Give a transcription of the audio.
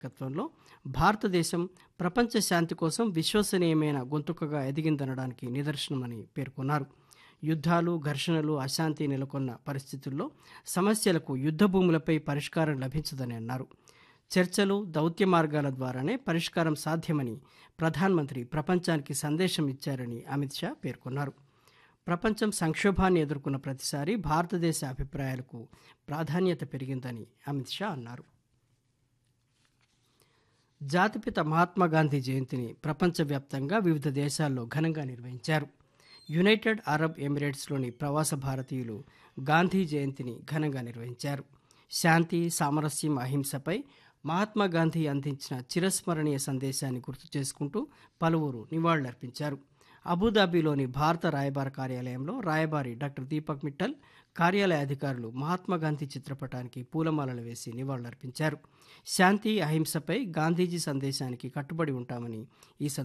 నాయకత్వంలో భారతదేశం ప్రపంచ శాంతి కోసం విశ్వసనీయమైన గొంతుకగా ఎదిగిందనడానికి నిదర్శనమని పేర్కొన్నారు యుద్ధాలు ఘర్షణలు అశాంతి నెలకొన్న పరిస్థితుల్లో సమస్యలకు యుద్ధ భూములపై పరిష్కారం లభించదని అన్నారు చర్చలు దౌత్య మార్గాల ద్వారానే పరిష్కారం సాధ్యమని ప్రధానమంత్రి ప్రపంచానికి సందేశం ఇచ్చారని అమిత్ షా పేర్కొన్నారు ప్రపంచం సంక్షోభాన్ని ఎదుర్కొన్న ప్రతిసారి భారతదేశ అభిప్రాయాలకు ప్రాధాన్యత పెరిగిందని అమిత్ షా అన్నారు జాతిపిత మహాత్మా గాంధీ జయంతిని ప్రపంచవ్యాప్తంగా వివిధ దేశాల్లో ఘనంగా నిర్వహించారు యునైటెడ్ అరబ్ ఎమిరేట్స్లోని ప్రవాస భారతీయులు గాంధీ జయంతిని ఘనంగా నిర్వహించారు శాంతి సామరస్యం అహింసపై మహాత్మా గాంధీ అందించిన చిరస్మరణీయ సందేశాన్ని గుర్తు చేసుకుంటూ పలువురు నివాళులర్పించారు అబుదాబిలోని భారత రాయబార కార్యాలయంలో రాయబారి డాక్టర్ దీపక్ మిట్టల్ కార్యాలయ అధికారులు మహాత్మా గాంధీ చిత్రపటానికి పూలమాలలు వేసి నివాళులర్పించారు శాంతి అహింసపై గాంధీజీ సందేశానికి కట్టుబడి ఉంటామని ఈ సందర్భంగా